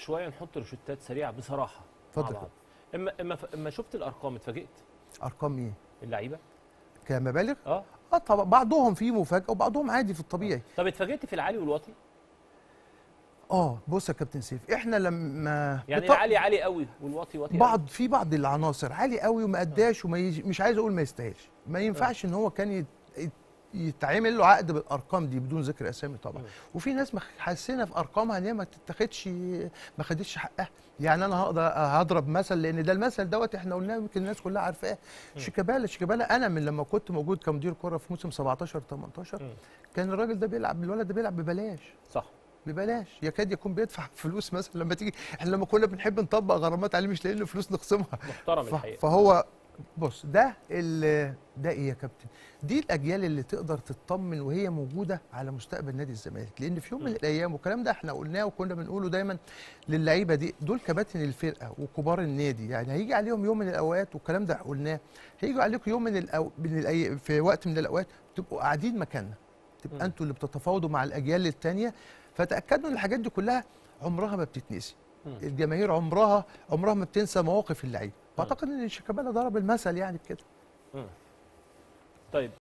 شويه نحط روشتات سريعه بصراحه مع اتفضل. بعض. اما اما اما شفت الارقام اتفاجئت ارقام ايه اللعيبه كمبالغ اه اه طبعا بعضهم فيه مفاجاه وبعضهم عادي في الطبيعي طب اتفاجئت في العالي والواطي اه بص يا كابتن سيف احنا لما يعني بط- العالي عالي قوي والواطي واطي قوي. بعض في بعض العناصر عالي قوي وما اداش وما يج... مش عايز اقول ما يستاهلش ما ينفعش ان هو كان يت... يت- يتعمل له عقد بالارقام دي بدون ذكر اسامي طبعا مم. وفي ناس مخ- حسينا في ارقامها ان هي ما تتاخدش ما خدتش حقها يعني انا هقدر هضرب مثل لان ده المثل دوت احنا قلناه يمكن الناس كلها عارفاه شيكابالا شيكابالا انا من لما كنت موجود كمدير كره في موسم 17 18 مم. كان الراجل ده بيلعب الولد ده بيلعب ببلاش صح ببلاش يكاد يكون بيدفع فلوس مثلا لما تيجي احنا لما كنا بنحب نطبق غرامات عليه مش لاقيين له فلوس نخصمها محترم ف- الحقيقه فهو بص ده ال- ده ايه يا كابتن دي الاجيال اللي تقدر تطمن وهي موجوده على مستقبل نادي الزمالك لان في يوم من م. الايام والكلام ده احنا قلناه وكنا بنقوله دايما للعيبه دي دول كباتن الفرقه وكبار النادي يعني هيجي عليهم يوم من الاوقات والكلام ده قلناه هيجي عليكم يوم من الأو... من الأي... في وقت من الاوقات تبقوا قاعدين مكاننا م. تبقى انتوا اللي بتتفاوضوا مع الاجيال الثانيه فتاكدوا ان الحاجات دي كلها عمرها ما بتتنسي مم. الجماهير عمرها عمرها ما بتنسى مواقف اللعيبه واعتقد ان شيكابالا ضرب المثل يعني بكده طيب